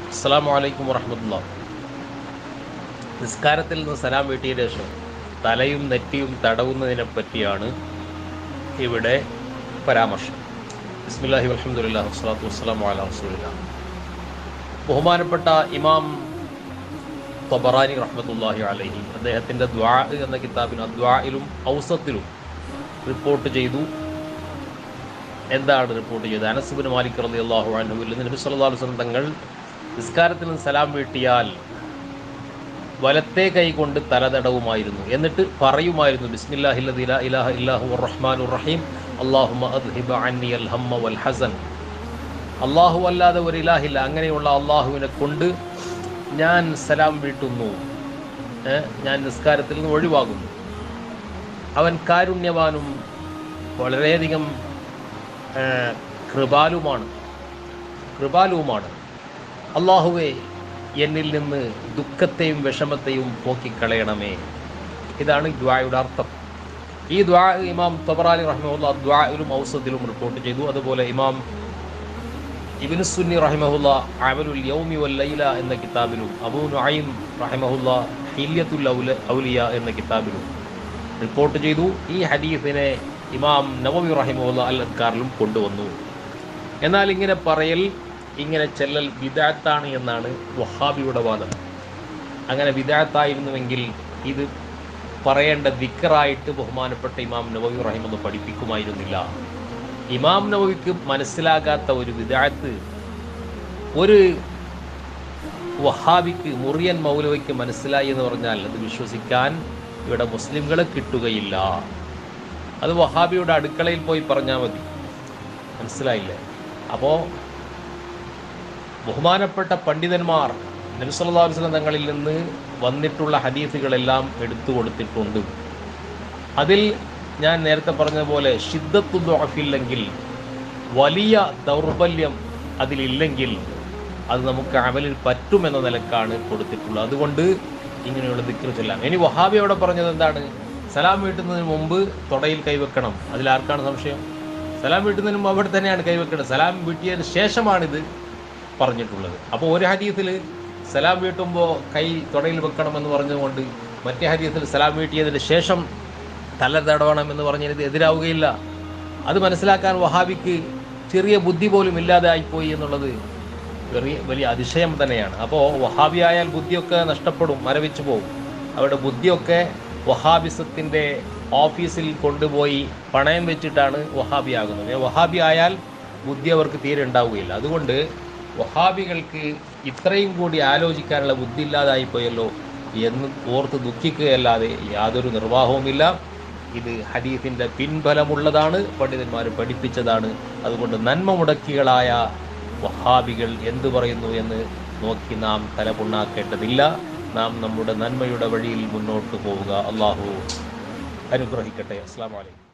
അസ്സാം വലൈക്കും വറഹമത്തുള്ള നിസ്കാരത്തിൽ നിന്ന് സലാം വീട്ടിയ ശേഷം തലയും നെറ്റിയും തടവുന്നതിനെ പറ്റിയാണ് ഇവിടെ പരാമർശം ബിസ്മില്ലാഹി അലഹമുല്ലാ വസ്സലാത്തു വസ്സലാം അല റസൂലില്ല ബഹുമാനപ്പെട്ട ഇമാം തൊബറാനി റഹ്മത്തുല്ലാഹി അലഹി അദ്ദേഹത്തിൻ്റെ ദ്വാ എന്ന കിതാബിന് ദ്വായിലും ഔസത്തിലും റിപ്പോർട്ട് ചെയ്തു എന്താണ് റിപ്പോർട്ട് ചെയ്തത് അനസുബിൻ മാലിക് റലി അള്ളാഹു അനഹുവിൽ നബി സല്ലല്ലാഹു അലൈഹി വസല്ലം തങ്ങൾ നിസ്കാരത്തിൽ നിന്ന് സലാം വീട്ടിയാൽ വലത്തെ കൈ കൊണ്ട് തലതടവുമായിരുന്നു എന്നിട്ട് പറയുമായിരുന്നു ബിസ്മില്ലാഹി ലദി ലാ ഇലാഹ ഇല്ലാഹു റഹ്മാനുർ റഹീം അല്ലാഹുമ്മ അദ്ഹിബ അന്നി അൽ ഹമ്മ വൽ ഹസൻ അള്ളാഹു അല്ലാതെ ഒരു ഇലാഹില്ല അങ്ങനെയുള്ള അള്ളാഹുവിനെ കൊണ്ട് ഞാൻ സലാം വീട്ടുന്നു ഏ, ഞാൻ നിസ്കാരത്തിൽ നിന്ന് ഒഴിവാകുന്നു അവൻ കാരുണ്യവാനും വളരെയധികം ഏ, കൃപാലുമാണ് കൃപാലുവുമാണ് അള്ളാഹുവെ എന്നിൽ നിന്ന് ദുഃഖത്തെയും വിഷമത്തെയും പോക്കിക്കളയണമേ ഇതാണ് ദ്വായുടെ അർത്ഥം ഈ ദ്വാ ഇമാം തബറാലി റഹ്മുല്ല ദ്വായിലും ഔസത്തിലും റിപ്പോർട്ട് ചെയ്തു അതുപോലെ ഇമാം ഇബിന് സുന്നി റഹിമഹുല്ല അമലുൽ യൗമി വൽ ലൈല എന്ന കിതാബിലും അബൂ നുഐം റഹിമഹുല്ല ഹില്യത്തുൽ ഔല ഔലിയ എന്ന കിതാബിലും റിപ്പോർട്ട് ചെയ്തു ഈ ഹദീഫിനെ ഇമാം നവവി റഹിമുല്ല അൽ അദ്കാറിലും കൊണ്ടുവന്നു എന്നാൽ ഇങ്ങനെ പറയൽ ഇങ്ങനെ ചെല്ലൽ വിദാത്താണ് എന്നാണ് വഹാബിയുടെ വാദം അങ്ങനെ വിദാത്തായിരുന്നുവെങ്കിൽ ഇത് പറയേണ്ട ദിക്കറായിട്ട് ബഹുമാനപ്പെട്ട ഇമാം നവവി റഹിമെന്ന് പഠിപ്പിക്കുമായിരുന്നില്ല ഇമാം നവവിക്ക് മനസ്സിലാകാത്ത ഒരു വിദാത്ത് ഒരു വഹാബിക്ക് മുറിയൻ മൗലവയ്ക്ക് മനസ്സിലായി എന്ന് പറഞ്ഞാൽ അത് വിശ്വസിക്കാൻ ഇവിടെ മുസ്ലിംകളെ കിട്ടുകയില്ല അത് വഹാബിയുടെ അടുക്കളയിൽ പോയി പറഞ്ഞാൽ മതി മനസ്സിലായില്ലേ അപ്പോൾ ബഹുമാനപ്പെട്ട പണ്ഡിതന്മാർ നബിസല്ലാ വസ്ലം തങ്ങളിൽ നിന്ന് വന്നിട്ടുള്ള ഹദീസുകളെല്ലാം എടുത്തു കൊടുത്തിട്ടുണ്ട് അതിൽ ഞാൻ നേരത്തെ പറഞ്ഞതുപോലെ ഷിദ്ദത്തു ദോഫില്ലെങ്കിൽ വലിയ ദൗർബല്യം അതിലില്ലെങ്കിൽ അത് നമുക്ക് അമലിൽ പറ്റുമെന്ന നിലക്കാണ് കൊടുത്തിട്ടുള്ളത് അതുകൊണ്ട് ഇങ്ങനെയുള്ള ദിക്ർ ചൊല്ലാം ഇനി വഹാബി അവിടെ പറഞ്ഞത് എന്താണ് സലാം വീട്ടുന്നതിന് മുമ്പ് തൊടയിൽ കൈവെക്കണം അതിലാർക്കാണ് സംശയം സലാം വീട്ടുന്നതിന് മുമ്പ് അവിടെ തന്നെയാണ് കൈവെക്കേണ്ടത് സലാം വീട്ടിയതിന് ശേഷമാണിത് പറഞ്ഞിട്ടുള്ളത് അപ്പോൾ ഒരു ഹദീസിൽ സലാം വീട്ടുമ്പോൾ കൈ തൊടയിൽ വെക്കണമെന്ന് പറഞ്ഞുകൊണ്ട് മറ്റേ ഹദീസിൽ സലാം വീട്ടിയതിന് ശേഷം തല തടവണം എന്ന് പറഞ്ഞതിന് എതിരാവുകയില്ല അത് മനസ്സിലാക്കാൻ വഹാബിക്ക് ചെറിയ ബുദ്ധി പോലും ഇല്ലാതായിപ്പോയി എന്നുള്ളത് വലിയ വലിയ അതിശയം തന്നെയാണ് അപ്പോൾ വഹാബി ആയാൽ ബുദ്ധിയൊക്കെ നഷ്ടപ്പെടും മരവിച്ചു പോകും അവരുടെ ബുദ്ധിയൊക്കെ വഹാബിസത്തിൻ്റെ ഓഫീസിൽ കൊണ്ടുപോയി പണയം വെച്ചിട്ടാണ് വഹാബി ആകുന്നത് വഹാബി ആയാൽ ബുദ്ധി അവർക്ക് തീരെ ഉണ്ടാവുകയില്ല അതുകൊണ്ട് വഹാബികൾക്ക് ഇത്രയും കൂടി ആലോചിക്കാനുള്ള ബുദ്ധി ഇല്ലാതായിപ്പോയല്ലോ എന്ന് ഓർത്ത് ദുഃഖിക്കുകയല്ലാതെ യാതൊരു നിർവാഹവുമില്ല ഇത് ഹദീഫിൻ്റെ പിൻബലമുള്ളതാണ് പണ്ഡിതന്മാർ പഠിപ്പിച്ചതാണ് അതുകൊണ്ട് നന്മ മുടക്കികളായ വഹാബികൾ എന്തു പറയുന്നു എന്ന് നോക്കി നാം തലപുണ്ണാക്കേണ്ടതില്ല നാം നമ്മുടെ നന്മയുടെ വഴിയിൽ മുന്നോട്ട് പോവുക അള്ളാഹു അനുഗ്രഹിക്കട്ടെ അസ്സാം വലൈക്കും